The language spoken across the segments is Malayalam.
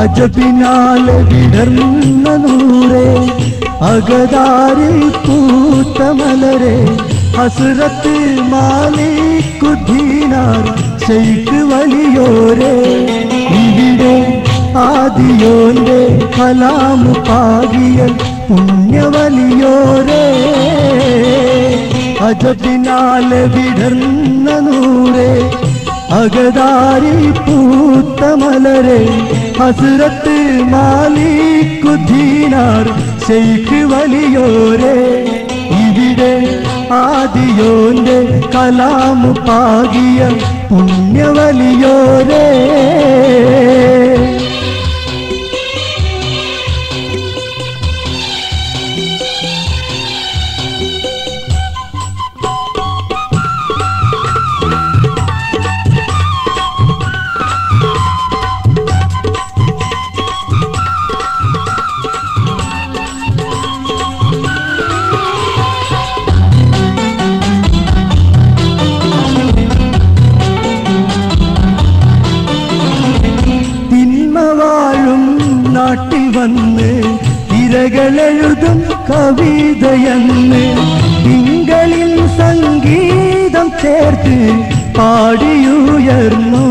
അജബിനാൽ വിടർന്ന നൂറേ അകതാരിൽ പൂത്ത മലരെ ഹസ്രത്ത് മാലിക്കുദ്ദീനാർ ശൈഖ് വലിയോരെ ഇവിടെ ആദിയോന്റെ കലാമു പാകിയ പുണ്യവലിയോരേ അജബിനാൽ വിടർന്ന നൂറേ അകതാരിൽ പൂത്ത മലരെ ഹസ്രത്ത് മാലിക്കുദ്ദീനാർ ശൈഖ് വലിയോരെ ഇവിടെ ആദിയോന്റെ കലാമു പാകിയ പുണ്യവലിയോരേ തിന്മ വാഴും നാട്ടിൽ വന്ന് ഇരകളെഴുതും കവിതയെന്ന് തിങ്കളിൽ സംഗീതം ചേർത്ത് പാടിയുയർന്നു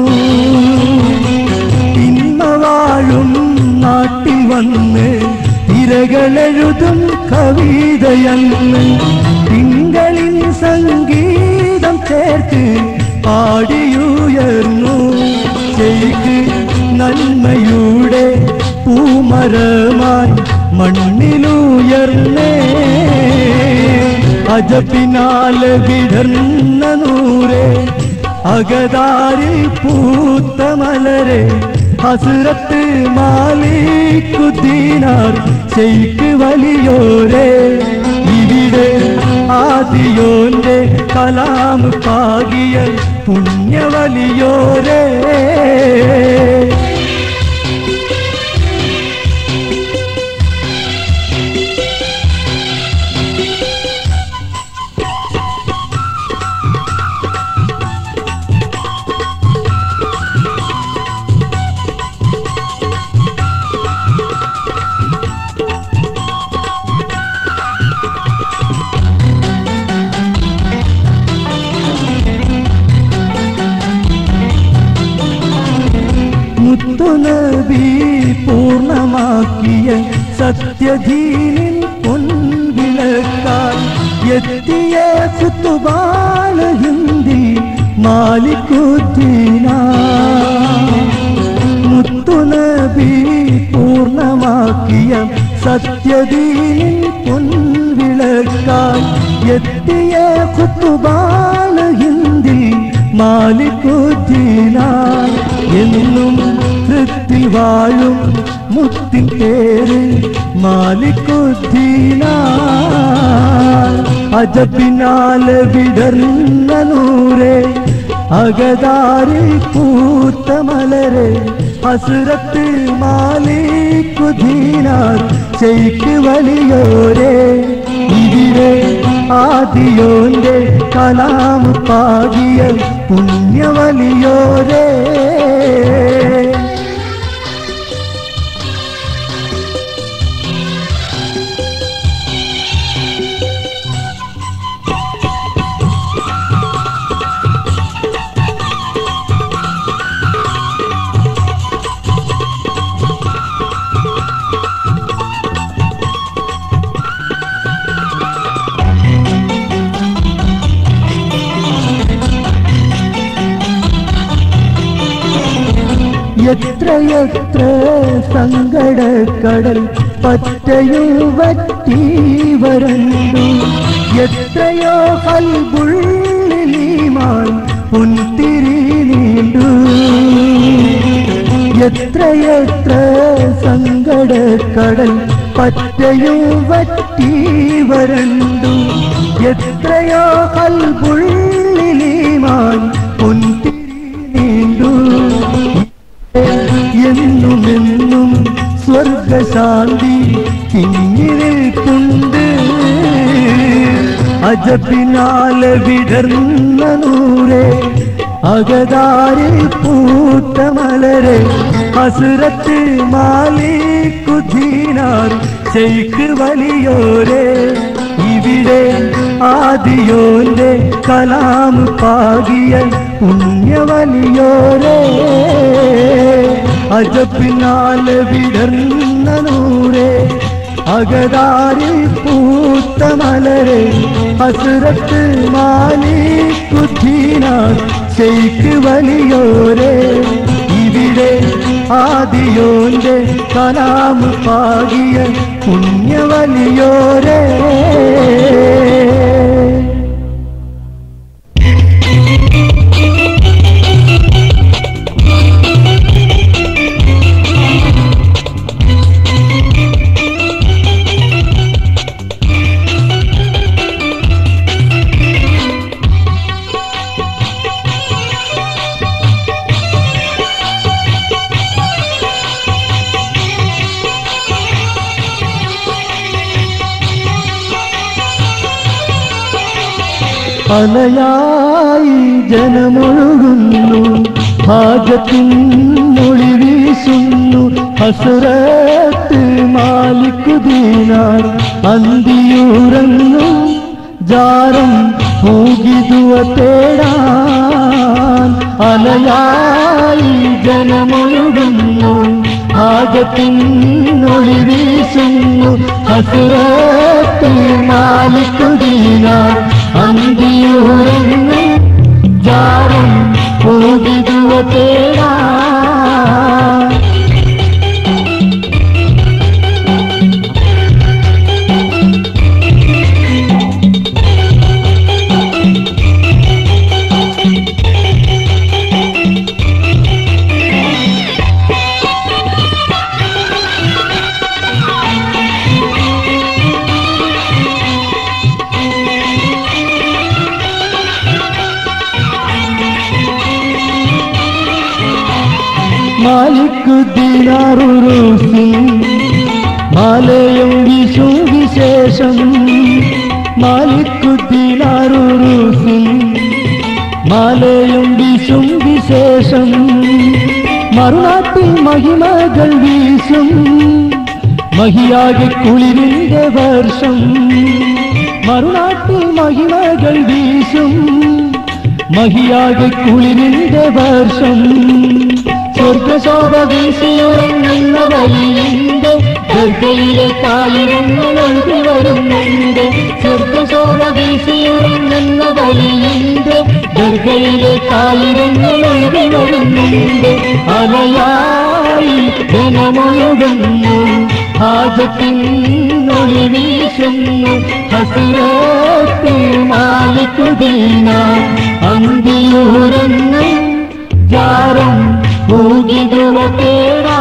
തിന്മ വാഴും നാട്ടിൽ വന്ന് ഇരകളെഴുതും കവിതയെന്ന് തിങ്കളിൽ സംഗീതം ചേർത്ത് പാടിയുയർന്നു ചെയ്ക്ക് നന്മയുടെ പൂമരമായി മണ്ണിലുയർന്നേ അജപ്പിനാൽ വിടർന്ന നൂറേ അകതാരിൽ പൂത്ത മലരെ ഹസ്രത്ത് മാലിക്കുദ്ദീനാർ ശൈഖ് വലിയോരെ ഇവിടെ ആദിയോന്റെ കലാം പാകിയ പുണ്യവലിയോരേ മുത്തുനബി പൂർണ്ണമാക്കിയ സത്യധീനിൻ പൊൻവിളക്കാൻ എത്തിയ കുത്തുബാല ഹിന്ദി മാലിക്കുദ്ദീന മുത്തുനബി പൂർണ്ണമാക്കിയ സത്യധീനിൻ പൊൻവിളക്കാൻ എത്തിയ കുത്തുബാല ഹിന്ദി മാലിക്കുദ്ദീന എന്നും ഹൃത്തിൽ വാഴും മുത്തിൻ പേര് മാലിക്കുദ്ദീന അജബിനാൽ വിടർന്ന നൂറേ അകതാരിൽ പൂത്ത മലരെ ഹസ്രത്ത് മാലിക്കുദ്ദീനാർ ശൈഖ് വലിയോരെ ഇവിടെ ആദിയോന്റെ കലാം പാകിയ പുണ്യവലിയോരേ എത്രയെത്ര സങ്കടക്കടൽ പറ്റയും വറ്റി വരണ്ടു എത്രയോ കൽബുള്ളിലീമാൻ പുൻതിരി നീണ്ടു എത്രയെത്ര സങ്കടക്കടൽ പറ്റയും വറ്റി വരണ്ടു എത്രയോ കൽബുള്ളിലീമാൻ പുൻതിരി നീണ്ടു എന്നുമെന്നും സ്വർഗശാന്തി തിങ്ങിനിൽപ്പുണ്ട് അജബിനാൽ വിടർന്ന നൂറേ അകതാരിൽ പൂത്ത മലരെ ഹസ്രത്ത് മാലിക്കുദീനാർ ശൈഖ് വലിയോരെ ഇവിടെ ആദിയോന്റെ കലാം പാകിയ പുണ്യവലിയോരെ അജപ്പിനാൽ വിടർന്ന നൂറേ അകതാരിൽ പൂത്ത മലരെ ഹസ്രത്ത് മാലിക്കുദ്ദീനാർ ശൈഖ് വലിയോരെ ഇവിടെ ആദിയോന്റെ കലാം പാകിയ പുണ്യവലിയോരെ അലയായി ജനമൊഴുകുന്നു ഭാഗത്തിൻ മൊഴി വീശുന്നു ഹസുരത്ത് മാലിക്കുദീനാർ അന്തിയൂറങ്ങും ജാരം പൂകിതുവ തേടാൻ അലയായി ജനമൊഴുകുന്നു ഭാഗത്തിൻ മൊഴി വീശുന്നു ഹസുരത്ത് മാലിക്കുദീനാർ അന്തിയൂറങ്ങും ജാരം പൂകിതുവ തേടാൻ മാലിക്കുദ്ദീനാറുസിൻ മാലയും വിഷു വിശേഷം മാലിക്കുദ്ദീനാറുസിൻ മാലയും വിഷും വിശേഷം മറുനാട്ടിൽ മഹിമകൾ വീശും മഹിയാകെ കുളിരിന്റെ വർഷം മറുനാട്ടിൽ മഹിമകൾ വീശും മഹിയാകെ കുളിരിന്റെ വർഷം സ്വർഗശോഭ വീശിയുറങ്ങുന്ന വഴിയുണ്ട് ദുർഗയിലെ കാലിരങ്ങൾ ഒഴുകി വരുന്നുണ്ട് സ്വർഗശോഭ വീശിയുറങ്ങുന്ന വഴിയുണ്ട് ദുർഗയിലെ കാലിരങ്ങൾ ഒഴുകി വരുന്നുണ്ട് അവയായി ജനമൊഴുകുന്നു ഹാജത്തിൻ ഒളി വീശുന്നു ഹസുരത്തിൽ മാലിക്കുദീന അന്തിയൂരങ്ങ് ജാരം പൂകിതുവ തേടാ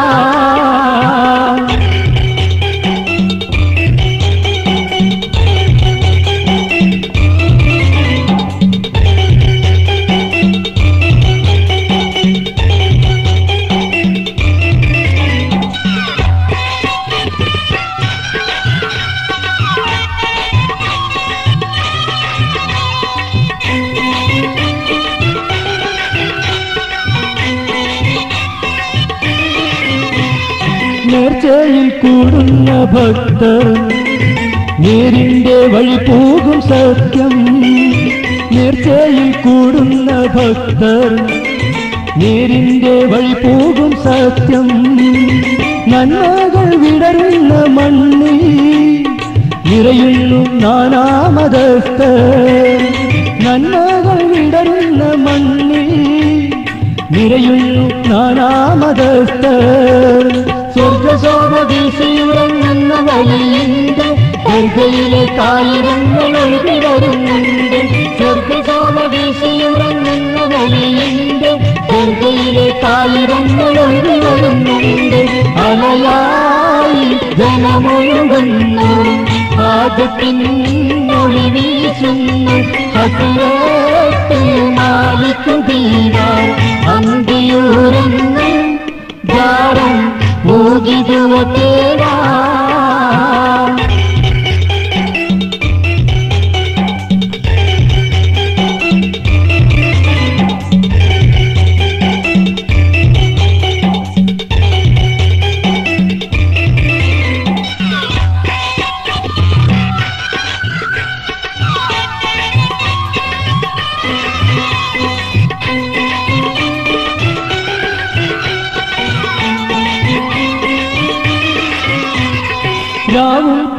നേർച്ചയിൽ കൂടുന്ന ഭക്തർ നേരിന്റെ വഴി പോകും സത്യം നേർച്ചയിൽ കൂടുന്ന ഭക്തർ നേരിന്റെ വഴി പോകും സത്യം നന്മകൾ വിടരുന്ന മണ്ണിൽ നിറയുന്നു നാനാമതസ്ഥർ നന്മകൾ വിടരുന്ന മണ്ണിൽ നിറയുന്നു നാനാമതസ്ഥർ സ്വർഗശോഭ വീശിയുറങ്ങുന്ന വഴിയുണ്ട് ദുർഗയിലെ കായിരങ്ങൾ ഒഴുകി വരുന്നുണ്ട് സ്വർഗശോഭ വീശിയുറങ്ങുന്ന വഴിയുണ്ട് ദുർഗയിലെ കായിരങ്ങൾ ഒഴുകി വരുന്നുണ്ട് അലയായി ജനമൊഴുകുന്നു ആദ്യത്തിൻ മൊഴി വീശുന്നു ഹസുരത്തിൽ മാലിക്കുതീര അന്തിയൂരങ്ങൾ ജാരം മൂകിതുവ തേടാ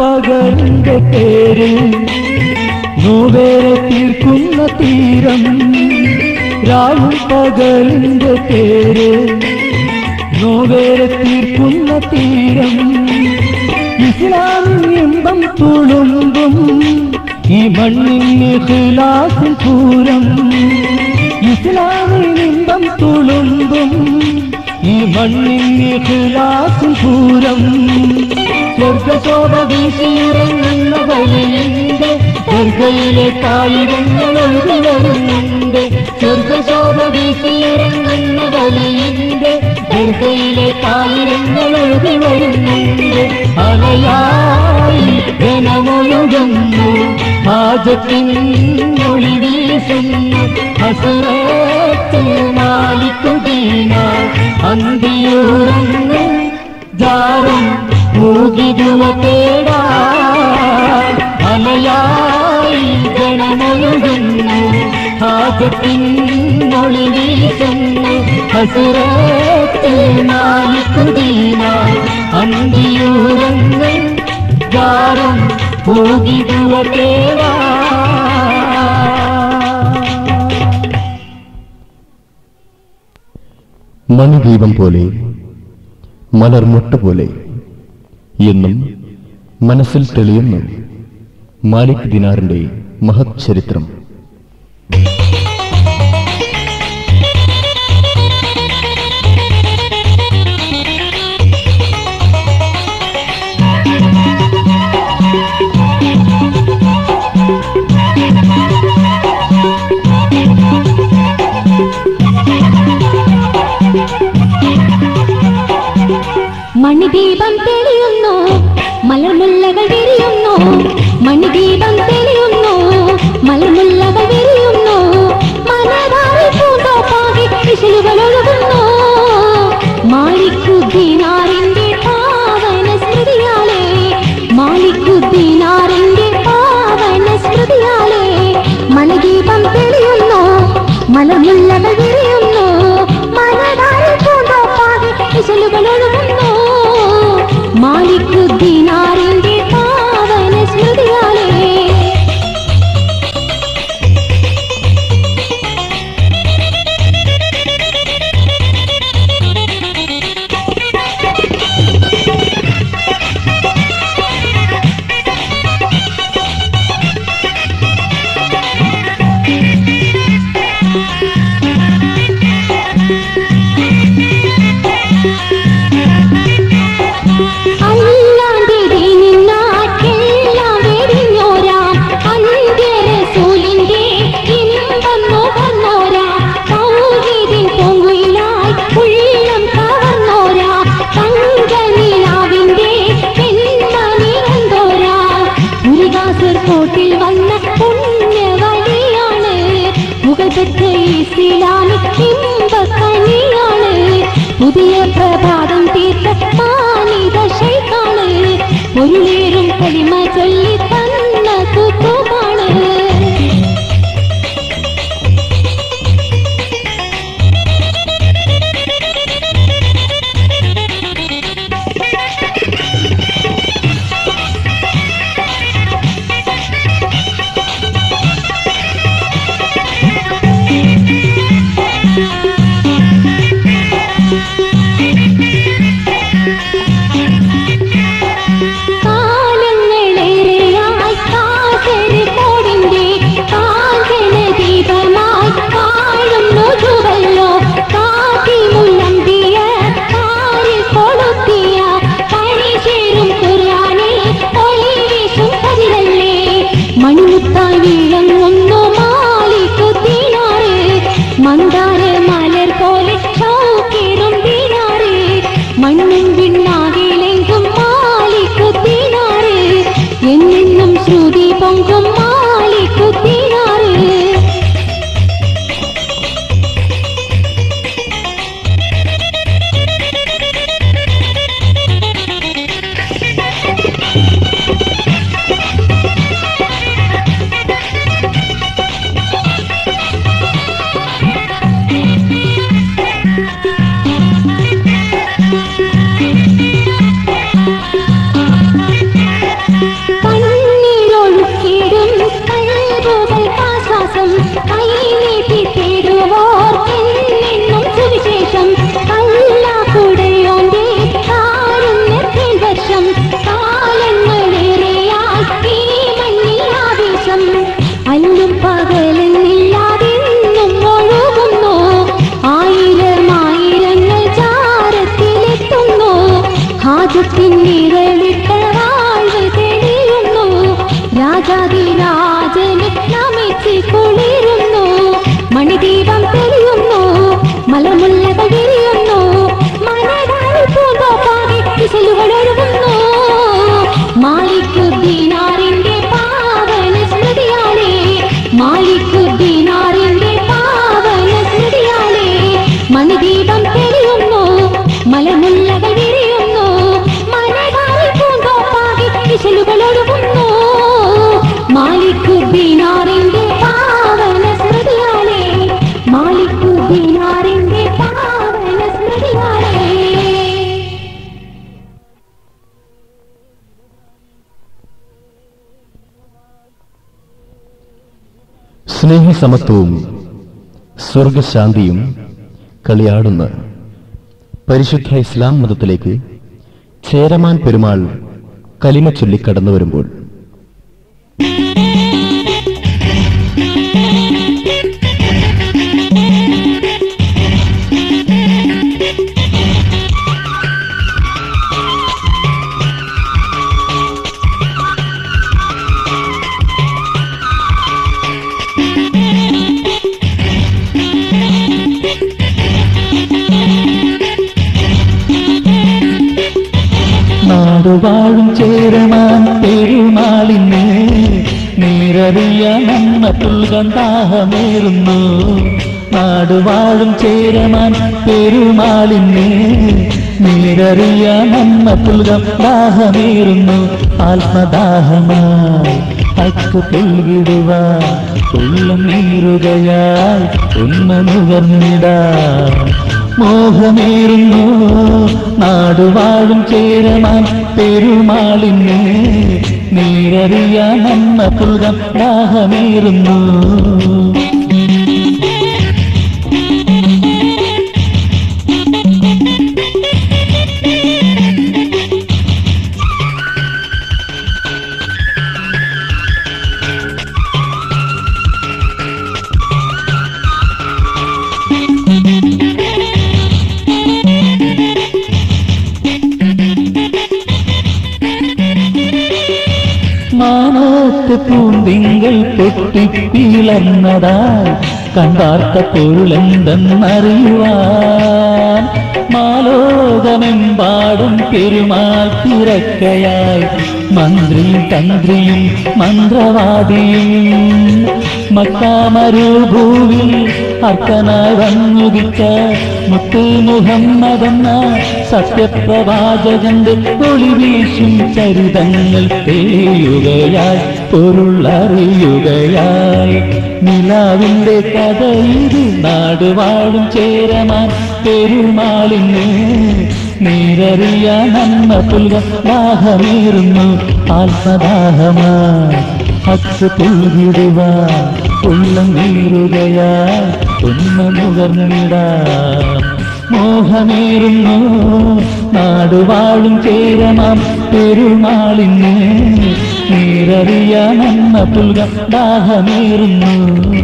പകലിന്റെ പേര് നോവേറെ തീർക്കുന്ന തീരം രാവും പകലിന്റെ പേര് നോവേറെ തീർക്കുന്ന തീരം ഇസ്ലാമിൻ ഇമ്പം തുളുമ്പും ഈ മണ്ണിന് ഖിലാസിൻ പൂരം ഇസ്ലാമിൻ ഇമ്പം തുളുമ്പും ഈ മണ്ണിന് ഖിലാസിൻ പൂരം സ്വർഗശോഭ വീശിയിറങ്ങുന്ന വഴിയുണ്ട് സ്വർഗയിലെ കായിരങ്ങൾ ഒഴുകി വരുന്നുണ്ട് സ്വർഗശോഭ വീശിയിറങ്ങുന്ന വഴിയുണ്ട് സ്വർഗയിലെ കായിരങ്ങൾ ഒഴുകി വരുന്നുണ്ട് അലയായി ജനമൊഴുകുന്നു ഹാജത്തിൻ മൊഴി വീശുന്നു ഹസറത്തിൽ മാലിക്കുദീന അന്തിയൂറങ്ങും ജാരം മൂകിടുവ തേടാ അലയായി ഗണമൊഴുകുന്നു ഹാജത്തിൻ മൊഴി വീശുന്നു ഹസുരത്തിൽ മാലിക്കുദീന അന്തിയൂറങ്ങും ജാരം മൂകിടുവ തേടാ മണിദീപം പോലെ മലർമുട്ട പോലെ എന്നും മനസ്സിൽ തെളിയുന്നു മാലിക് ദിനാറിന്റെ മഹത് ചരിത്രം മണിദീപം തെളിയുന്നു മലർമുല്ലകൾ വിരിയുന്നു മണിദീപം തെളിയുന്നു മലർമുല്ലകൾ വിരിയുന്നു മനതാറി പൂന്തോപ്പാകെ ഇശലുകൾ ഒഴുകുന്നു മാലിക്കുദ്ദീനാറിന്റെ പാവന സ്മൃതിയാലേ മാലിക്കുദ്ദീനാറിന്റെ പാവന സ്മൃതിയാലേ മണിദീപം തെളിയുന്നു മലർമുല്ലകൾ വിരിയുന്നു മനതാറി പൂന്തോപ്പാകെ ഇശലുകൾ ഒഴുകുന്നു മാലിക്കുദ്ദീനാറിന്റെ പാവന സ്മൃതിയാലേ അല്ലാന്റെ നിന്നാക്കെല്ലാം വെടിഞ്ഞോരാം അന്ത്യരസൂലിന്റെ ഇമ്പം നുകർന്നോരാ സൗഹീദിൻ പൊങ്കുയിലായി ഉള്ളം കവർന്നോരാ തങ്കനിലാവിന്റെ പെൺമണി കണ്ടോരാ മുരുകാസുർ കോട്ടിൽ വന്ന പുണ്യവലിയാണ് മുഗൾ പെറ്റ ഇസ്ലാമിക് ഇമ്പക്കനിയാണ് പുതിയ പ്രഭാതം തീർത്ത മാനിത ശൈഖാണ് പൊരുളേറും കരിമ ചൊല്ലി തന്ന കുത്തുമാണ് കാലങ്ങളേറെയായി സ്നേഹസമത്വവും സ്വർഗശാന്തിയും കളിയാടുന്ന പരിശുദ്ധ ഇസ്ലാം മതത്തിലേക്ക് ചേരമാൻ പെരുമാൾ കലിമ ചൊല്ലി കടന്നു വരുമ്പോൾ നാടുവാഴും ചേരമാൻ പെരുമാളിന് നീരറിയ നമ്മ പുൽകം ദാഹമേറുന്നു നാടുവാഴും ചേരമാൻ പെരുമാളിന് നീരറിയ നമ്മ പുൽകം ദാഹമേറുന്നു ആത്മദാഹമായി അക്കു പുൽകിടുവാൻ ഉള്ളം നീറുകയായി ഉന്മ നുകർന്നിടാൻ മോഹമേറുന്നു നാടുവാഴും ചേരമാൻ പെരുമാളിന് നീരറിയാൻ നമ്മ പുൽകം ദാഹമേറുന്നു മാനത്ത് പൂന്തിങ്കൾ പൊട്ടിപ്പിളർന്നതായി കണ്ടാർത്ത പൊരുളെന്തെന്നറിയുവാൻ മാലോകമെമ്പാടും പെരുമാൾ തിരക്കയായി മന്ത്രിയും തന്ത്രിയും മന്ത്രവാദിയും മക്കാമരുഭൂവിൽ അർക്കനായി വന്നുദിച്ച മുത്തു മുഹമ്മദെന്ന സത്യപ്രവാചകന്റെ ഒളിവീശും ചരിതങ്ങൾ തെളിയുകയായി പൊരുളറിയുകയായി നിലാവിന്റെ കഥ ഇത് നാടുവാഴും ചേരമാൻ പെരുമാളിന് നീരറിയാൻ നമ്മ പുൽക ദാഹമേറുന്നു ആത്മദാഹമായി ഹത്ത് പുൽകിടുവാ ഉള്ളം നീറുകയാ ഉന്മ നുകർന്നിടാം മോഹമേറുന്നു നാടുവാഴും ചേരമാം പെരുമാളിന് നീരറിയാൻ നമ്മ പുൽക ദാഹമേറുന്നു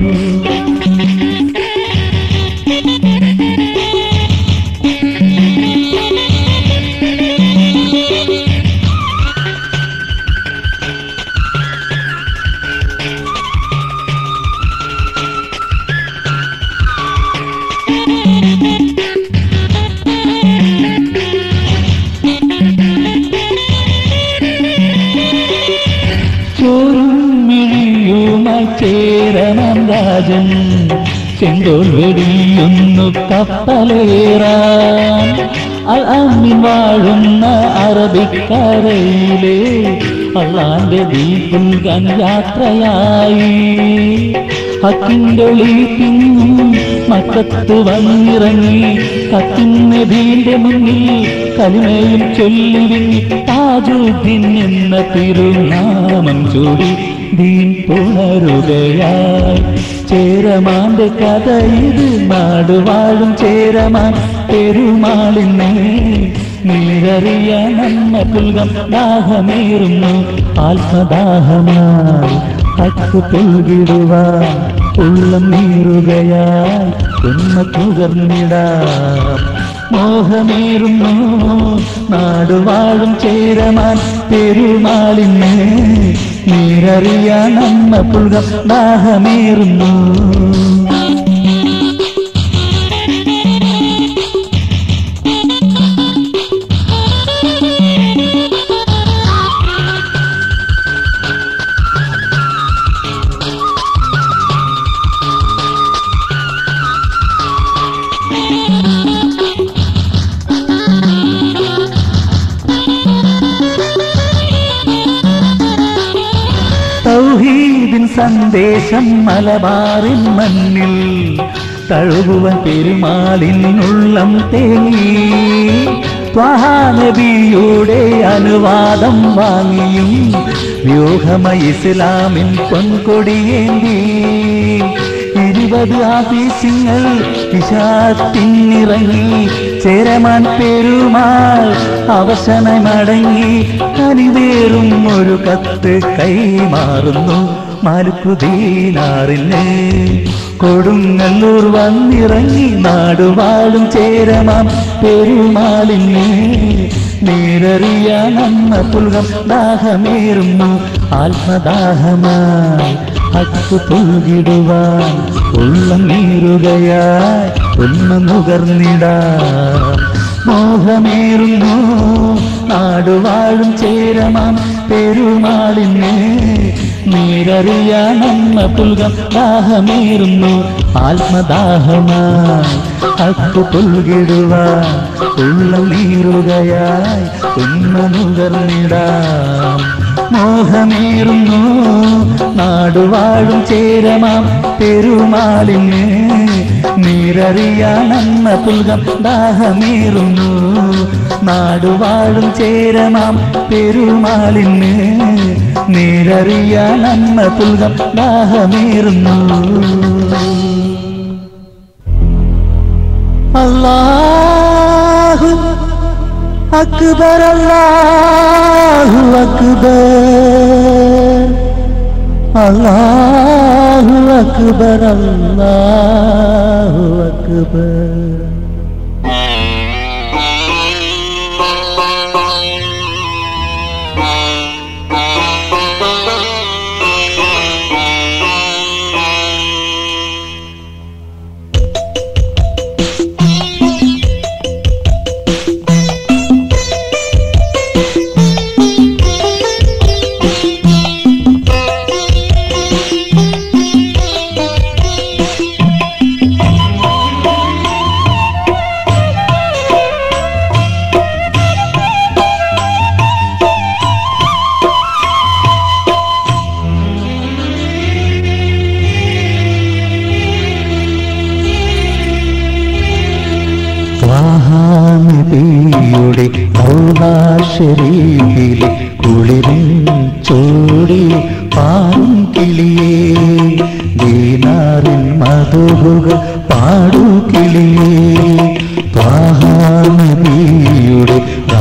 ചോറും മിഴിയുമായി ചേരണം രാജൻ ചെങ്കോൽ വെടിയൊന്നു കപ്പലേറാൻ അൽ അമ്മിൻ വാഴുന്ന അറബിക്കരയിലെ അള്ളാന്റെ ദീപുൽകൻ യാത്രയായി ഹക്കിൻ്റെ ഒളി തിന്നും മക്കത്ത് വന്നിറങ്ങി കത്തിന്നബീന്റെ മുന്നിൽ കലിമയും ചൊല്ലി വിങ്ങി താജുദ്ദീൻ എന്ന തിരുനാമം ചൂടി ദീൻ പുണരുകയായി ചേരമാന്റെ കഥ ഇത് നാടുവാഴും ചേരമാൻ പെരുമാളിനെ നീരറിയാൻ നമ്മ പുൽകം ദാഹമേറുന്നു ആത്മദാഹമായി ഹക്ക് പുൽകിടുവാൻ ഉള്ളം നീറുകയായി ഉന്മ തുകർന്നിടാം മോഹമേറുന്നു നാടുവാഴും ചേരമാൻ പെരുമാളിന് നീരറിയാൻ നമ്മ പുൽകം ദാഹമേറുന്നു തൗഹീദിൻ സന്ദേശം മലബാറിൻ മണ്ണിൽ തഴുകുവൻ പെരുമാളിനുള്ളം തേങ്ങി ത്വഹാനബിയുടെ അനുവാദം വാങ്ങിയും വ്യൂഹമ ഇസ്ലാമിൻ പൊൻകൊടിയേന്തി എഴുപത് ആഫീസിങ്ങൾ വിഷാത്തിനിറങ്ങി ചേരമാൻ പെരുമാൾ അവസനായി മടങ്ങി കനിവേറും ഒരു കത്ത് കൈമാറുന്നു മാലുക്കുദീനാറിന് കൊടുങ്ങല്ലൂർ വന്നിറങ്ങി നാടുവാഴും ചേരമാം പെരുമാളിന് നേരറിയാൻ അന്ന പുൽകം ദാഹമേറുന്നു ആത്മദാഹമായി അക്കു തുൽകിടുവാൻ ഉള്ളം നീറുകയായി ഒന്ന് നുകർന്നിടാം മോഹമേറുന്നു നാടുവാഴും ചേരമാം പെരുമാളിന് നീരറിയാൻ അന്ന പുൽകം ദാഹമേറുന്നു ആത്മദാഹമായി അക്കു പുൽകിടുവാൻ ഉള്ളം നീറുകയായി ഒന്ന് നുകർന്നിടാം മോഹമേറുന്നു നാടുവാഴും ചേരമാം പെരുമാളിന് നീരറിയാനന്ന പുൽകം ദാഹമേറുന്നു നാടുവാഴും ചേരമാം പെരുമാളിന് നീരറിയാനന്ന പുൽകം ദാഹമേറുന്നു അല്ലാഹു അക്ബർ അല്ലാഹു അക്ബർ അല്ലാഹു അക്ബർ അല്ലാഹു അക്ബർ യുടെ ഷരീഫിലെ കുളിരും ചോടി പാറും കിളിയേ ദീനാറിൻ മധുകൾ പാടു കിളിയേ ത്വാഹാനബിയുടെ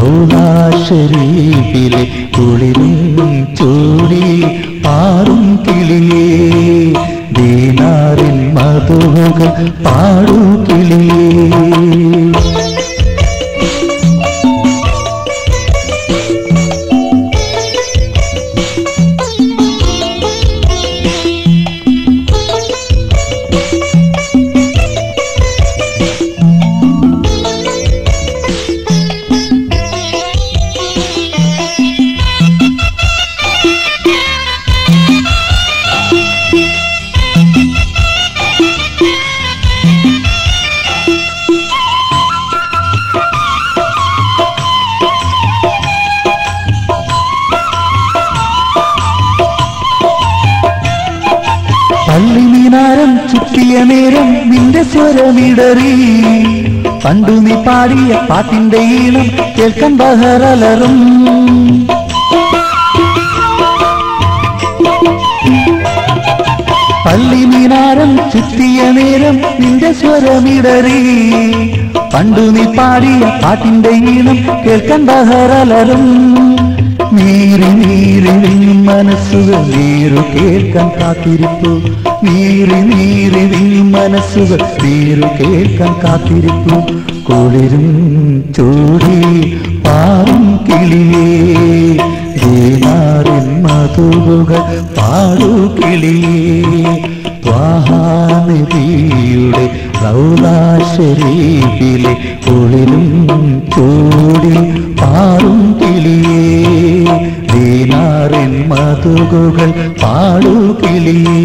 ഷരീഫിലെ കുളിരും ചോടി പാറും കിളിയേ ദീനാറിൻ മധുകൾ പാടു കിളിയേ പള്ളി മീനാരം ചുറ്റിയ നേരം നിന്റെ സ്വരമിടറി പണ്ടു നീ പാടിയ പാട്ടിന്റെ ഈണം കേൾക്കാൻ ബഹറലറും പള്ളി മീനാരം ചുറ്റിയ നേരം നിന്റെ സ്വരമിടറി പണ്ടു നീ പാടിയ പാട്ടിന്റെ ഈണം കേൾക്കാൻ ബഹറലറും നീറി നീറി വിങ്ങും മനസ്സുകൾ നീരു കേൾക്കാൻ കാത്തിരിപ്പു നീറി നീറി വിങ്ങും മനസ്സുകൾ നീരു കേൾക്കാൻ കാത്തിരിപ്പു കുളിരും ചൂടി പാറും കിളിയേ ദീനാറിൻ മധുകൾ പാടു കിളിയേ ത്വാഹാനദിയുടെ റൗലാശരീഫിലെ കുളിരും ചൂടി പാറും കിളിയേ ദീനാറിൻ മധുകൾ പാടു കിളിയേ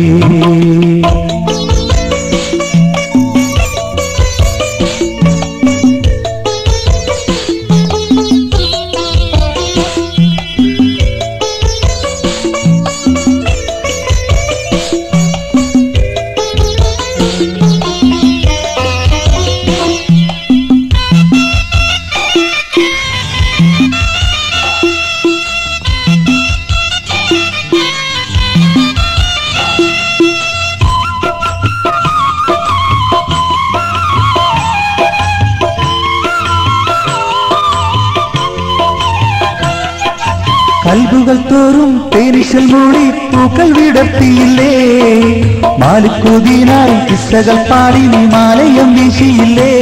കൽബുകൾ തോറും പേരിശൽ മൂടി പൂക്കൾ വിടർത്തിയില്ലേ മാലിക്കുതിനായി കിസ്സകൾ പാടി നീ മാലയം വീശിയില്ലേ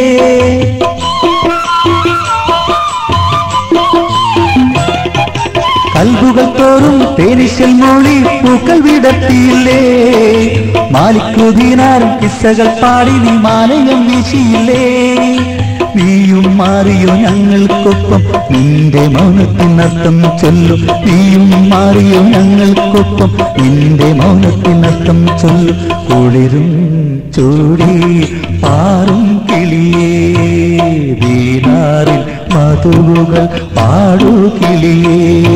കൽബുകൾ തോറും പേരിശൽ മൂളി പൂക്കൾ വിടർത്തിയില്ലേ മാലിക്കുതിനാരും കിസ്സകൾ പാടി നീ മാലയം വീശിയില്ലേ നീയും മാറിയോ ഞങ്ങൾക്കൊപ്പം നിന്റെ മൗനത്തിനർത്ഥം ചൊല്ലും നീയും മാറിയോ ഞങ്ങൾക്കൊപ്പം നിന്റെ മൗനത്തിനർത്ഥം ചൊല്ലും കുളിരും ചൂടി പാറും കിളിയേ വീണാറിൽ മധുവുകൾ പാടു കിളിയേ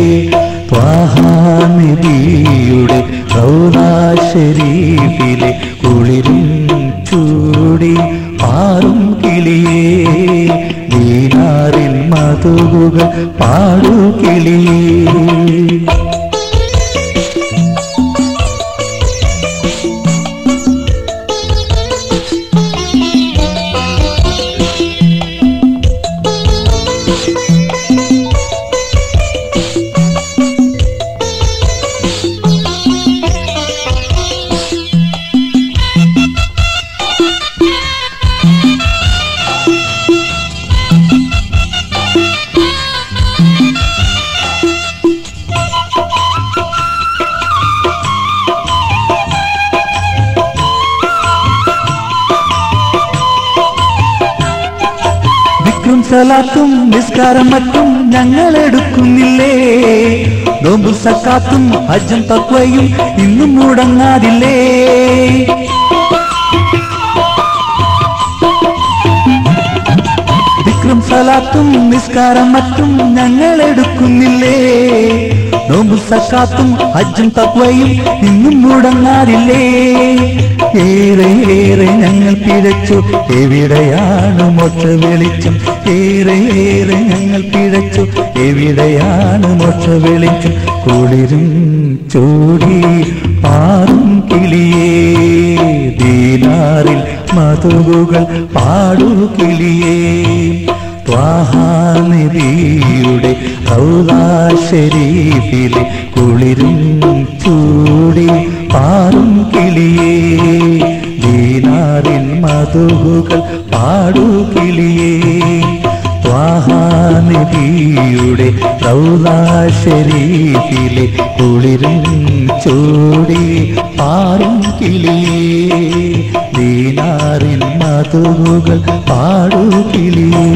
ത്വാഹാനിധിയുടെ റൗദാശരീഫിലെ കുളിരും ചൂടി പാറും കിളിയേ വീണാറിൽ മധുവുകൾ പാടു കിളിയേ വിക്രം സലാത്തും നിസ്കാരം മറ്റും ഞങ്ങൾ എടുക്കുന്നില്ലേ നോമ്പും സക്കാത്തും ഹജ്ജും തക്വയും ഇന്നും മുടങ്ങാതില്ലേ വിക്രം സലാത്തും നിസ്കാരം മറ്റും ഞങ്ങൾ എടുക്കുന്നില്ലേ നോമ്പും സക്കാത്തും ഹജ്ജും തക്വയും ഇന്നും മുടങ്ങാതില്ലേ ഏറെ ഏറെ ഞങ്ങൾ പിഴച്ചു എവിടെയാണ് മോക്ഷ വെളിച്ചം ഏറെ ഏറെ ഞങ്ങൾ പിഴച്ചു എവിടെയാണ് മോക്ഷ വെളിച്ചം കുളിരും ചൂടി പാറും കിളിയേ ദീനാറിൽ മധുവുകൾ പാടു കിളിയേ ത്വാഹാനിധിയുടെ ഷരീഫിലെ കുളിരും ചൂടി പാറും കിളിയേ ദീനാറിൻ മധുകൾ പാടു കിളിയേ ത്വാഹാനിധിയുടെ ഷരീഫിലെ കുളിരും ചൂടി പാറും കിളിയേ ദീനാറിൻ മധുകൾ പാടു കിളിയേ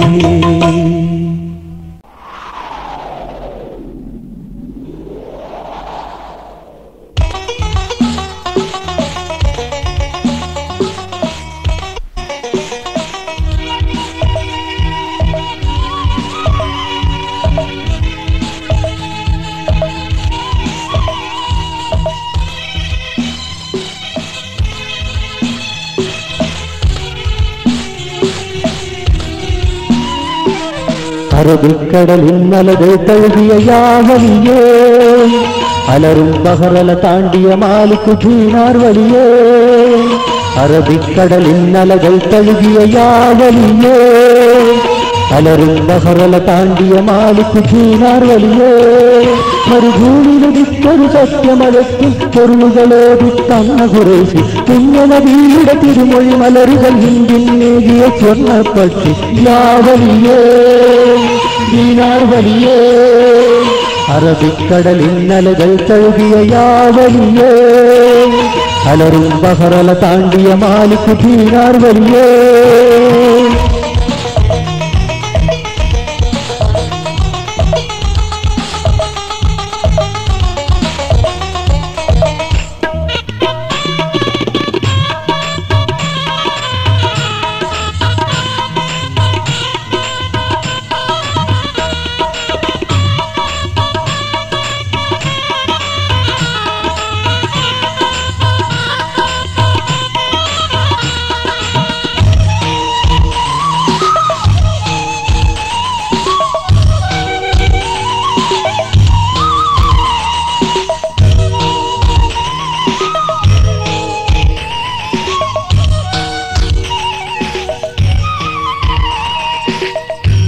അറബിക്കടലിൽ മലകൾ തഴുകിയ യാവലിയേ അലറും ബഹറല താണ്ടിയ മാലിക്കു ധീനാർ വലിയേ അറബിക്കടലിൽ അലകൾ തഴുകിയ യാവലിയേ അലറും ബഹറല താണ്ടിയ മാലിക്കു ധീനാർ വലിയേ മരുഭൂമിയിലൊരു സത്യമലത്തിൽ പൊരുളുകളോടി തന്ന കുറേശി പുണ്യനദിയുടെ തിരുമൊഴി മലരുകൾ ഹിന്ദിന്നേകിയ സ്വർണ്ണപ്പട്ടി യാവലിയേ ദീനാർ വലിയേ അറബിക്കടലിൽ നലകൾ തഴുകിയ യാവലിയേ അലറും ബഹറല താണ്ടിയ മാലിക്കു ദീനാർ വലിയേ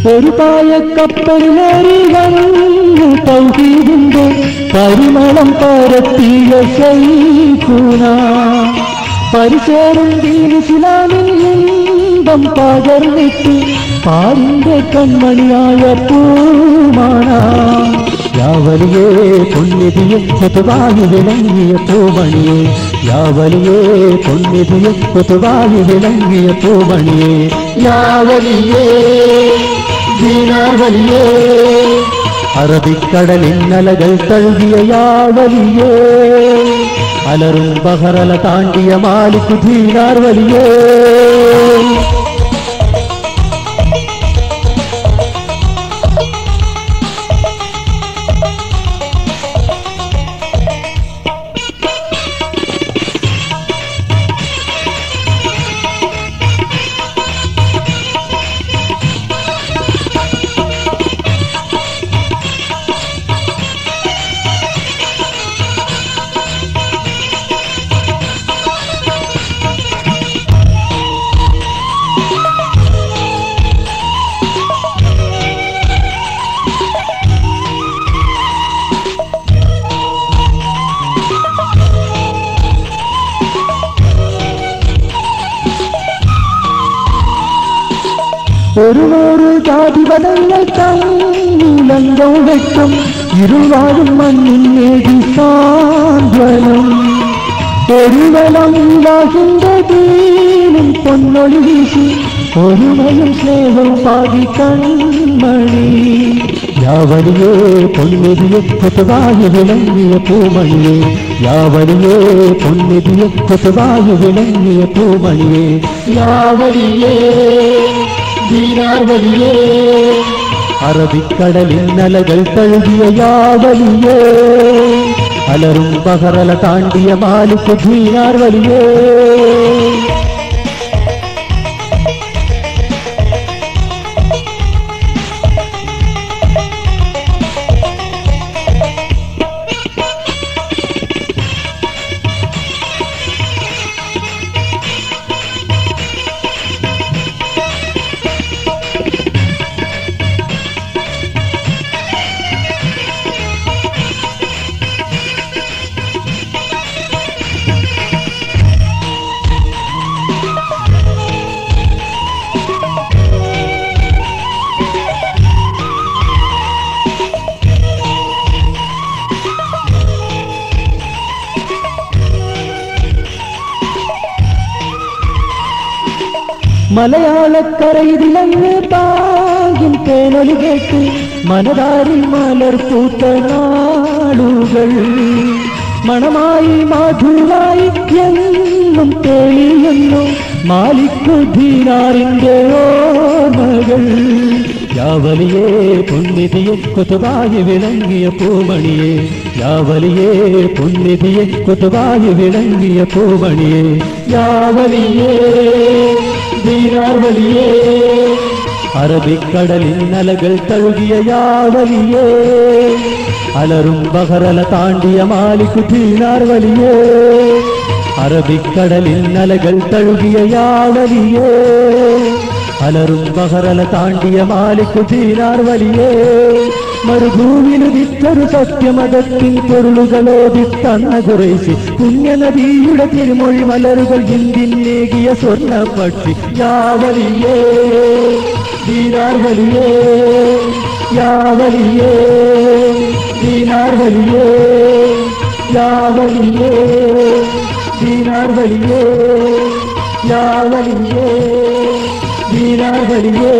ഒരു പായ കപ്പലിലേറി വന്നു തൗഹീദിന്റെ പരിമളം പരത്തിയ ശൈഖുന പരിചേരും ദീനിസ്ലാമിൽ ഇമ്പം പകർന്നിട്ട് പാലിന്റെ കൺമണിയായ പൂമാണ യാവലിയേ പൊന്നിധിയെ പൊതുവായി വിളങ്ങിയ പൂമണിയെ യാവലിയേ പൊന്നിധിയെ പൊതുവായി വിളങ്ങിയ പൂമണിയെ യാവലിയേ ദീനാവലിയേ അറബിക്കടലിൻ അലകൾ തഴുകിയ യാവലിയേ അലറും ബഹറല താണ്ടിയ മാലിക്കു ധീനാർ വലിയേ ഒരു നൂറ് ജാതിപദങ്ങൾ തന്നിലങ്കം വെക്കും ഇരുവാഴും മണ്ണിൻ നേടി സാന്ത്വനം ഒരുവലം ലാഹിന്റെ ദീനും പൊന്നൊളി വീശി ഒരുമയും സ്നേഹവും പാതി കൺമണി യാവലിയേ പൊന്നിതിയെ പൊതുവായി വിളങ്ങിയ പൂമണിയെ യാവലിയേ പൊന്നിതിയെ പൊതുവായി വിളങ്ങിയ പൂമണിയെ യാവലിയേ ദീനാവലിയേ അറബിക്കടലിൽ നലകൾ തഴുകിയ യാവലിയേ അലറും ബഹറല താണ്ടിയ മാലിക്ക് ധീനാർ വലിയേ മലയാളക്കരയിലങ്ങ് താങ്ങിൻ തേനൊലി കേട്ട് മനതാരിൽ മലർ പൂത്ത നാളുകൾ മണമായി മധുരായി എന്നും തെളിയുന്നു മാലിക്കു ധീനാറിന്റെ ഓർമ്മകൾ യാവലിയേ പുണ്യതിയെ കൊതുവായി വിളങ്ങിയ പൂമണിയെ യാവലിയേ പുണ്യതിയെ കൊതുവായി വിളങ്ങിയ പൂമണിയെ യാവലിയേ ദീനാർവലിയേ അറബിക്കടലിൻ അലകൾ തഴുകിയ യാവലിയേ അലറും ബഹറല താണ്ടിയ മാലിക്കു ദീനാർവലിയേ അറബിക്കടലിൻ അലകൾ തഴുകിയ യാവലിയേ അലറും ബഹറല താണ്ടിയ മാലിക്കു ദീനാർ വലിയേ മരുഭൂമിയിൽ വിറ്റൊരു സത്യമതത്തിൻ പൊരുളുകളോടി തന്ന കുറേശി പുണ്യനദിയുടെ തിരുമൊഴി മലരുകൾ ഇന്ത്യനേകിയ സ്വർണ്ണ പക്ഷി യാവലിയേ ദീനാർ വലിയേ യാവലിയേ ദീനാർ വലിയേ യാവലിയേ ദീനാർ വലിയേ യാവലിയേ ദീനാർ വലിയേ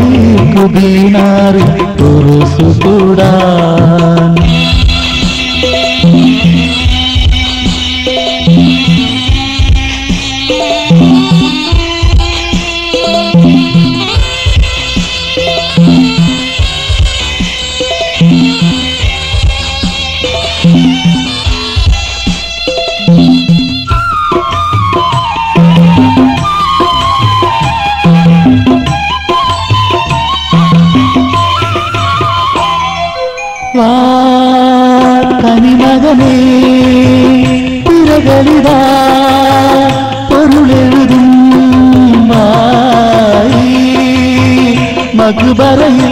മാലിക്കു ദീനാറ് ഉറുസു കൂടാൻ വാ കനിമകനേ തിരകളിതാ പൊരുളെഴുതും മായി മകുബറയിൽ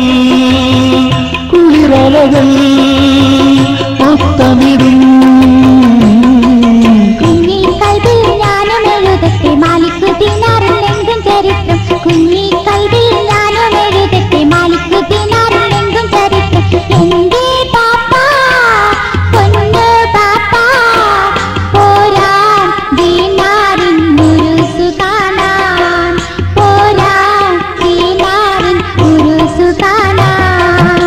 കുളിരലകൾ മൊത്തമിടും കുഞ്ഞി കൽവിൽ ഞാനും എഴുതട്ടെ മാലിക്കു ദിനാറിലെങ്കും ചരിത്രം കുഞ്ഞി കൽവിൽ ഞാനും എഴുതട്ടെ മാലിക്കു ദിനാറിലെങ്കും ചരിത്രം എന്റെ പാപ്പാ പൊന്നു പാപ്പാ പോരാൻ ദീനാറിൻ ഉരുസു കാണാൻ പോരാൻ ദീനാറിൻ ഉരുസു കാണാൻ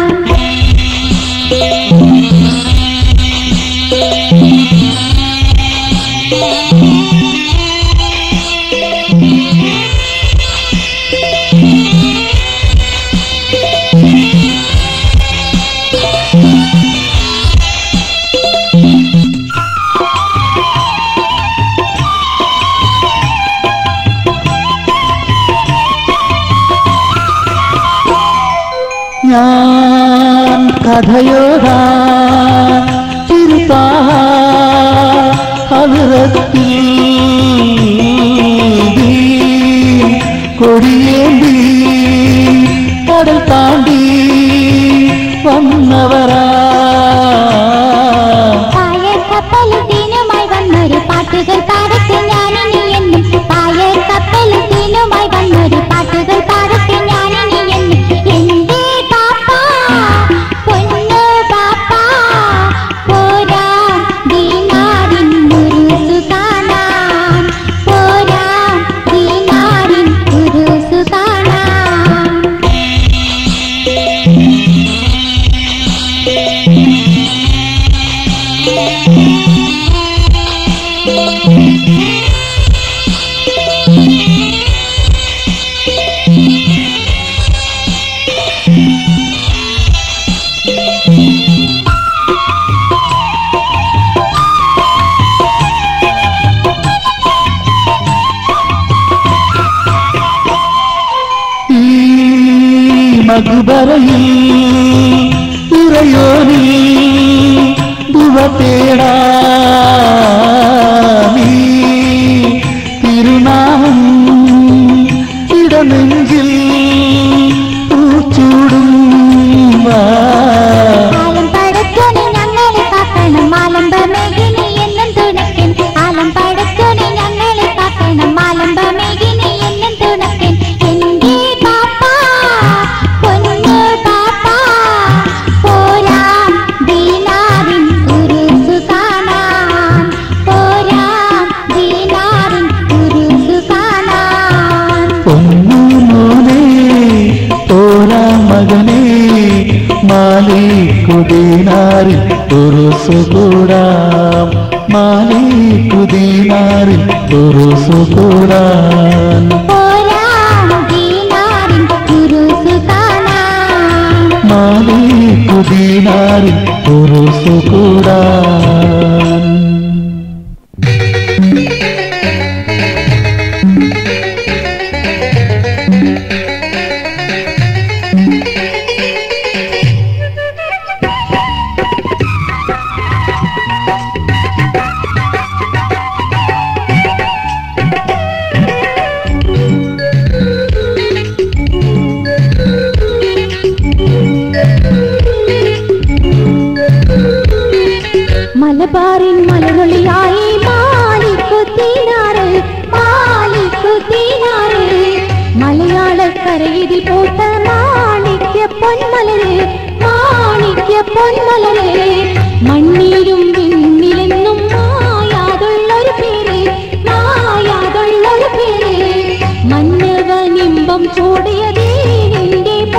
ഞാൻ കഥയോടാ തിരുത്താ ഹവിറത്തിൽ കൊടിയേന്തി കടൽ താണ്ടി വന്നവരാ പായ കപ്പലുമായി വന്നൊരു പാട്ടുകൾ പാടട്ടെ ഞാനിനി എന്നും പായ കപ്പലുമായി വന്നൊരു പാട്ടുകൾ പാടട്ടെ ഞാനിനി എന്നും എന്റെ പാപ്പാ പൊന്നു പാപ്പാ പോരാ ദീനാറിൻ ഉരുസു കാണാൻ പോരാ ദീനാറിൻ ഉരുസു കാണാൻ ഈ മകുബറയിൽ ഇറയോനി ദുവ തേടാ നീ തിരുനാമം ഇടനെഞ്ചിൽ പൂച്ചൂടും വാ ആലം പടച്ചോനെ ഞങ്ങളെ കാക്കണം ആലംബ മേഘിനി എന്നും തുണക്കൻ ആലം പടച്ചോനെ ഞങ്ങളെ കാക്കണം ആലംബ മേഘിനി എന്നും തുണക്കൻ എന്റെ പാപ്പാ പൊന്നു പാപ്പാ പോരാ ദീനാറിൻ ഉരുസു കാണാൻ പോരാ ദീനാറിൻ ഉരുസു കാണാൻ പൊന്നു മോനെ തോരാ മകനെ മാലിക്കുദീനാറിൽ ഒരു സുകൂടാം മാലിക്കുദീനാറിൽ ഒരു സുകൂടാൻ പോരാ ദീനാറിൻ ഉരുസു കാണാൻ മാലിക്കുദീനാറിൽ ഒരു സുകൂടാൻ മലബാറിൻ മലരൊളിയായി മാലിക്കുത്തീനാറ് മാലിക്കുത്തീനാറ് മലയാളക്കരയിൽ പോട്ട മാണിക്യ പൊന്മലര് മാണിക്യ പൊന്മലര് മണ്ണിലും വിണ്ണിലെന്നും മായാതുള്ളൊരു പേര് മായാതുള്ളൊരു പേര് മന്നവനിമ്പം ചൂടിയതേ നിന്റെ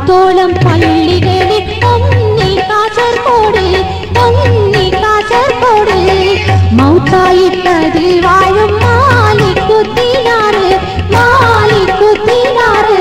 പത്തോളം പള്ളികളിൽ ഒന്നി കാസർഗോഡ് ഒന്നി കാസർഗോഡ് മൗത്തായിട്ടതിൽ വാഴും മാലിക്കുത്തിനാറ് മാലിക്കുത്തിനാറ്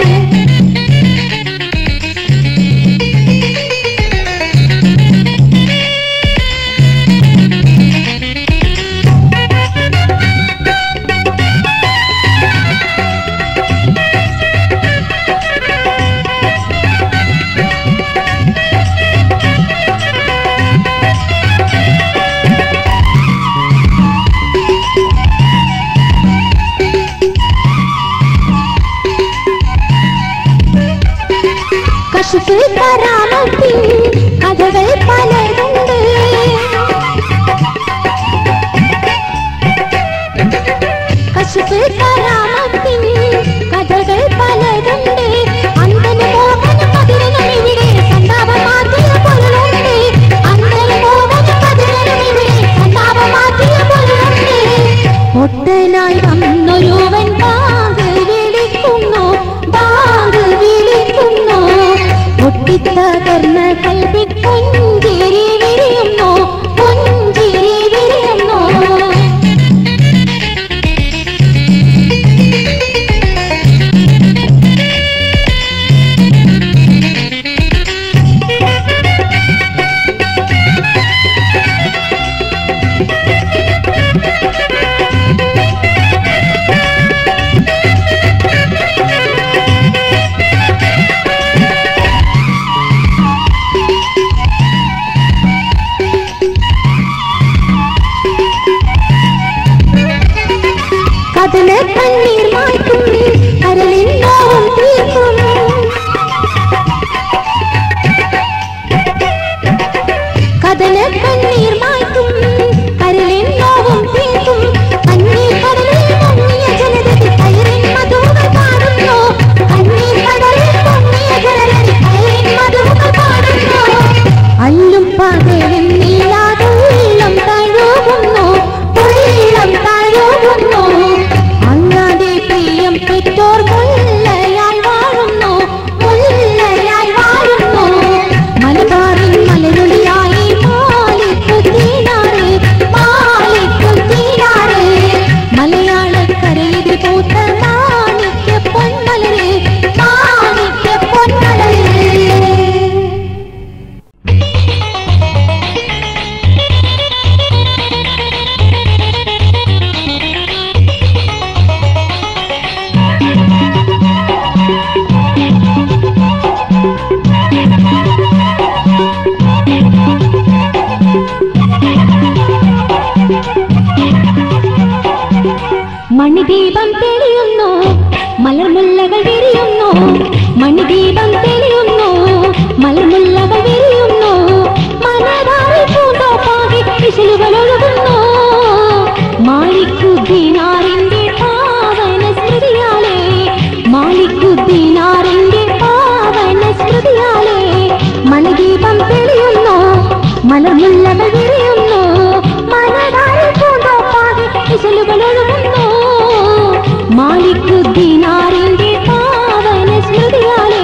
കശുപ്പ് കരാമത്തിൻ കഥകൾ പലതുണ്ട് കശുപ്പ് കരാമത്തിൻ കഥകൾ പലതുണ്ട് അന്തന് മോഹന മധുരനും ഇവിടെ സന്താപമാക്കിയ പൊരുളുണ്ട് അന്തന് മോഹന മധുരനും ഇവിടെ സന്താപമാക്കിയ പൊരുളുണ്ട് ഒട്ടനായി വന്നൊരുവൻ ബാങ്ക് വിളിക്കുന്നു ബാങ്ക് വിളിക്കുന്നു ഒട്ടിത്തകർന്ന കൽവി പുഞ്ചിരി വിരിയുന്നു പുഞ്ചിരി വിരിയുന്നു കടല് കണ്ണീർ മായ്ക്കും കരളിൻ നോവും തീർക്കും കടല് കണ്ണീർ മായ്ക്കും കരളിൻ നോവും തീർക്കും കണ്ണീർ കടലിൽ മുങ്ങിയ ജനതയ്ക്ക് കയറിൻ മധുകൾ പാടുന്നു കണ്ണീർ കടലിൽ മുങ്ങിയ ജനതയ്ക്ക് കയറിൻ മധുകൾ പാടുന്നു അല്ലും പകലും നീലാതെ ഉള്ളം തഴുകുന്നു ഉള്ളം തഴുകുന്നു അങ്ങാതെ പ്രിയം പെറ്റോർ മുല്ലയായി വാഴുന്നു മുല്ലയായി വാഴുന്നു മലബാറിൻ മലരുളിയായി മാലിക്കുത്തീനാറ് മാലിക്കുത്തീനാറ് മലയാളക്കരയിൽ പൂത്ത മാണിക്യ പൊന്മലര് മാണിക്യ പൊന്മലര് മണിദീപം തെളിയുന്നു മലർമുല്ലകൾ വിരിയുന്നു മണിദീപം തെളിയുന്നു മലർമുല്ലകൾ വിരിയുന്നു മനതാറി പൂന്തോപ്പാകെ വിശലുകൾ ഒഴുകുന്നു മാലിക്കുദ്ദീനാറിന്റെ പാവന സ്മൃതിയാലേ മാലിക്കുദ്ദീനാറിന്റെ പാവന സ്മൃതിയാലേ മണിദീപം തെളിയുന്നു മലർമുല്ലകൾ വിരിയുന്നു മനതാറി പൂന്തോപ്പാകെ വിശലുകൾ ഒഴുകുന്നു മാലിക്കുദ്ദീനാറിന്റെ പാവന സ്മൃതിയാലേ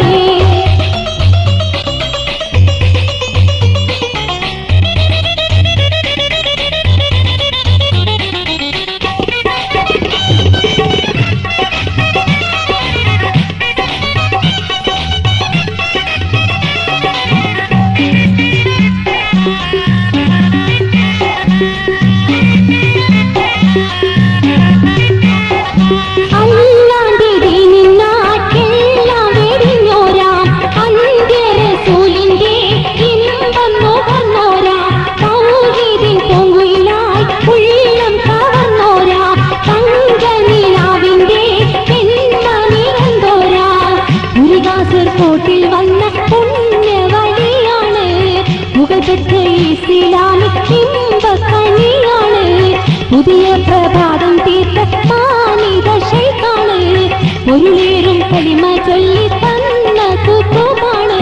അല്ലാണ്ടിടി നിന്നാട്ടെല്ലാം വെടിഞ്ഞോരാം അന്ത്യരസൂലിന്റെ ഇമ്പം നുകർന്നോരാം തൗഹീദിൻ പൂങ്കുയിലായി ഉള്ളം കവർന്നോരാ തങ്കനിലാവിന്റെ പെൺമണി കണ്ടോരാ മുരുകാസർ കോട്ടിൽ വന്ന പുണ്യവഴിയാണ് മുഖപ്പെട്ട ഇസ്ലാമിക് ഇമ്പക്കണിയാണ് പുതിയ പ്രഭാതം തീർത്ത മാനിത ശൈത്താണ് പൊരുളേറും കലിമ ചൊല്ലി തന്ന കുത്തുമാണ്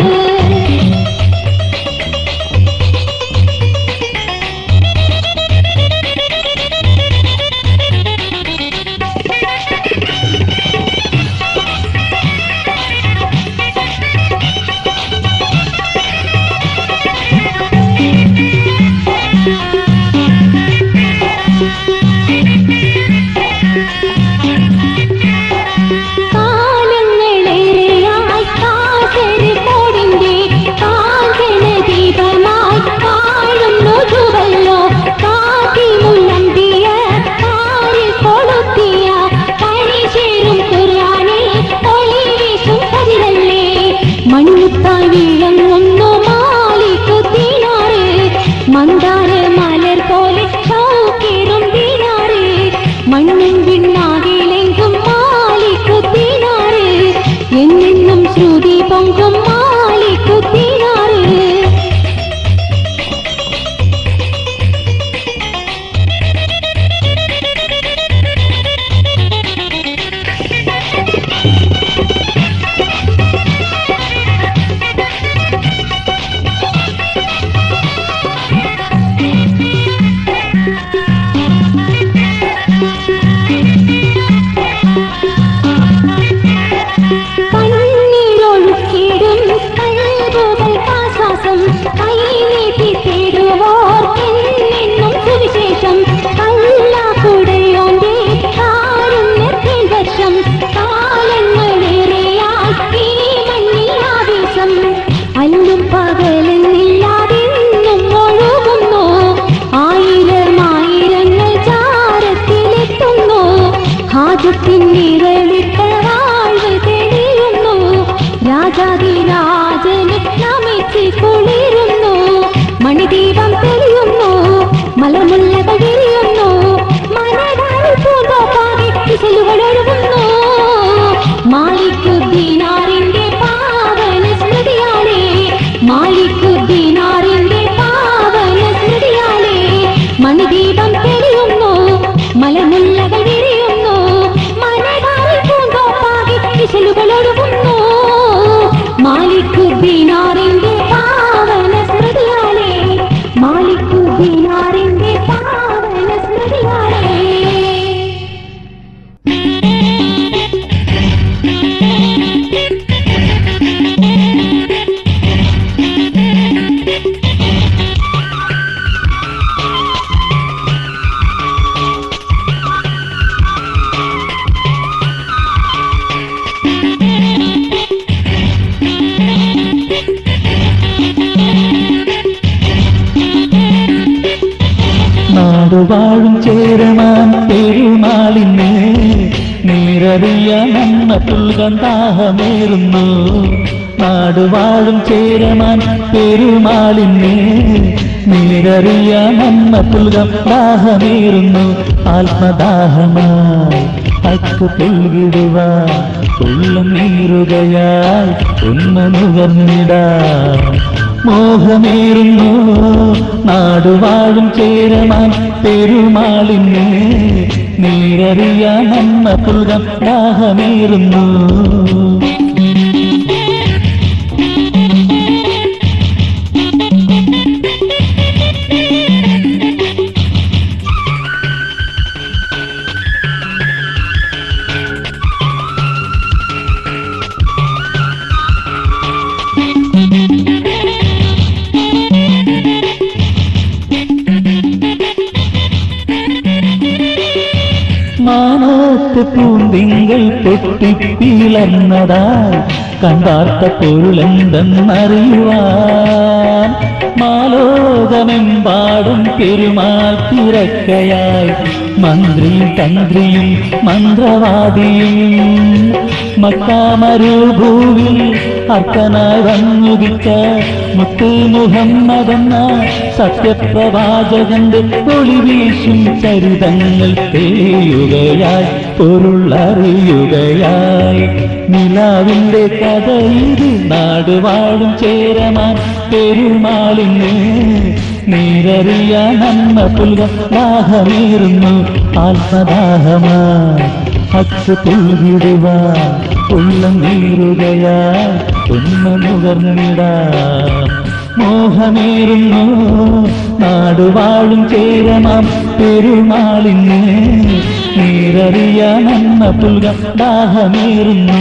നാടുവാഴും ചേരമാൻ പെരുമാളിന് നീരറിയ നമ്മ പുൽകന്താഹമേറുന്നു നാടുവാഴും ചേരമാൻ പെരുമാളിന് നീരറിയ നമ്മ പുൽകം ദാഹമേറുന്നു ആത്മദാഹമായി അക്ക് പുൽകിടുക ഉള്ളം നീറുകയാൽ ഒന്ന് നുകർന്നിടാം മോഹമേറുന്നു നാടുവാഴും ചേരമാൻ പെരുമാളിന് നീരറിയാൻ നമ്മ പുൽകം ദാഹമേറുന്നു മാനത്ത് പൂന്തിങ്കൾ പൊട്ടിപ്പിളർന്നതായി കണ്ടാർത്ത പൊരുളെന്തെന്നറിയുവാൻ മാലോകമെമ്പാടും പെരുമാൾ തിരക്കയായി മന്ത്രിയും തന്ത്രിയും മന്ത്രവാദിയും മക്കാമരുഭൂവിൽ അർക്കനായി വന്നുദിച്ച മുത്ത് മുഹമ്മദെന്ന സത്യപ്രവാചകന്റെ ഒളിവീശും ചരിതങ്ങൾ തെളിയുകയായി പൊരുളറിയുകയായി നിലാവിന്റെ കഥ ഇത് നാടുവാഴും ചേരമാൻ പെരുമാളിന് നീരറിയാൻ നമ്മ പുൽക ദാഹമേറുന്നു ആത്മദാഹമായി ഹക്ക് പുൽകിടുക ഉള്ളം നീറുകയായി ഒന്ന് നുകർന്നിടാം മോഹമേറുന്നു നാടുവാഴും ചേരമാം പെരുമാളിന് നീരറിയാൻ നമ്മ പുൽക ദാഹമേറുന്നു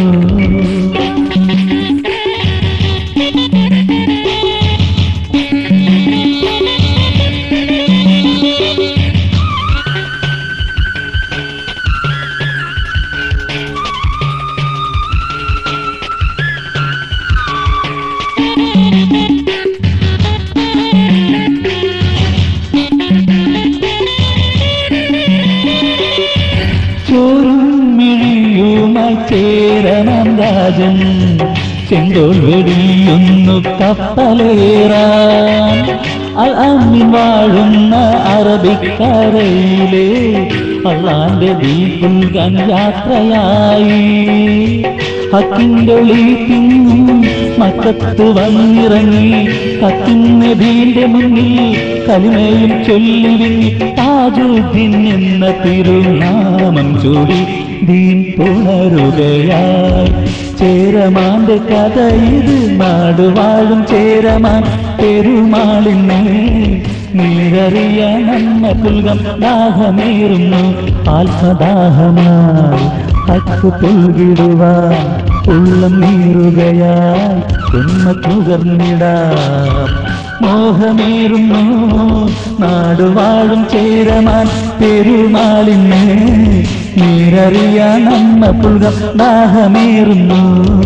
ചോറും മിഴിയുമായി ചേരണം രാജൻ ചെങ്കോൾ വെടിയൊന്നു കപ്പലേറാൻ അൽ അമ്മിൻ വാഴുന്ന അറബിക്കരയിലെ അള്ളാന്റെ ദീപുൽകാൻ യാത്രയായി ഹക്കിൻ്റെ തിന്നും മക്കത്ത് വന്നിറങ്ങി കത്തിന്നബീന്റെ മുന്നിൽ കലിമയും ചൊല്ലിവിങ്ങി താജുദ്ദീൻ എന്ന തിരുനാമം ചൂടി ദീൻ പുണരുകയായി ചേരമാന്റെ കഥ ഇത് നാടുവാഴും ചേരമാൻ പെരുമാളിനെ നീരറിയാൻ നമ്മ പുൽകം ദാഹമേറുന്നു ആത്മദാഹമായി ഹക്ക് പുൽകിടുവാൻ ഉള്ളം നീറുകയായി ഉന്മ നുകർന്നിടാം മോഹമേറുന്നു നാടുവാഴും ചേരമാൻ പെരുമാളിന് നീരറിയാൻ നമ്മ പുൽകം ദാഹമേറുന്നു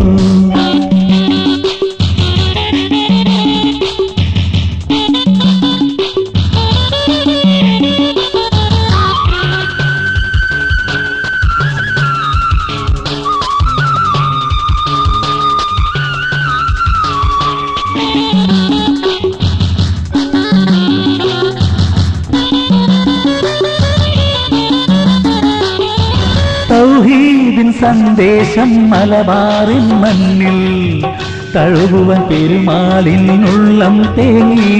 തൗഹീദിൻ സന്ദേശം മലബാറിൻ മണ്ണിൽ തഴുകുവൻ പെരുമാളിനുള്ളം തേങ്ങി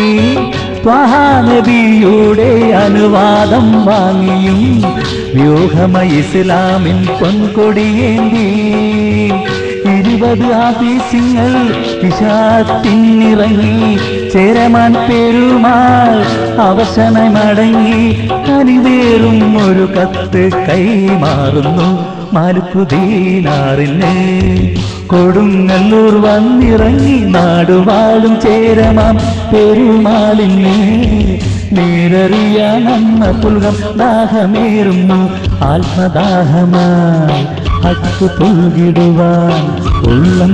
ത്വഹാനബിയുടെ അനുവാദം വാങ്ങിയും വ്യൂഹമ ഇസ്ലാമിൻ പൊൻകൊടിയേന്തി ഇരുപത് ആഫീസിങ്ങൾ വിഷാത്തിനിറങ്ങി ചേരമാൻ പെരുമാൾ അവശനായി മടങ്ങി കനിവേറും ഒരു കത്ത് കൈമാറുന്നു മാലുക്കുദീനാറിന് കൊടുങ്ങല്ലൂർ വന്നിറങ്ങി നാടുവാളും ചേരമാം പെരുമാളിന് നീരറിയാൻ അമ്മ പുൽകം ദാഹമേറുന്നു ആത്മദാഹമായി ഹക്ക് പുൽകിടുവാൻ ഉള്ളം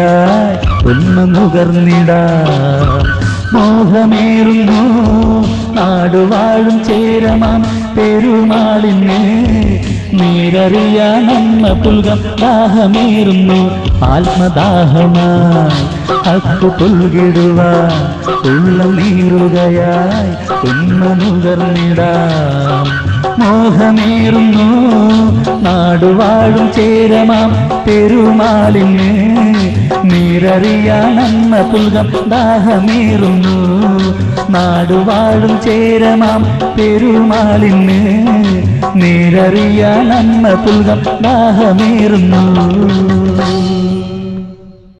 നീറുകയായി ഒന്ന് നുകർന്നിടാം മോഹമേറുന്നു നാടുവാഴും ചേരമാം പെരുമാളിന് നീരറിയാൻ അമ്മ പുൽകം ദാഹമേറുന്നു ആത്മദാഹമായി ഹക്കു പുൽകിടുവാൻ ഉള്ളം നീറുകയായി ഉമ്മ നുകർന്നിടാം മോഹമേറുന്നു നാടുവാഴും ചേരമാം പെരുമാളിന് നീരറിയാൻ അമ്മ പുൽകം ദാഹമേറുന്നു നാടുവാഴും ചേരമാം പെരുമാളിന് നീരറിയാൻ അമ്മ പുൽകം ദാഹമേറുന്നു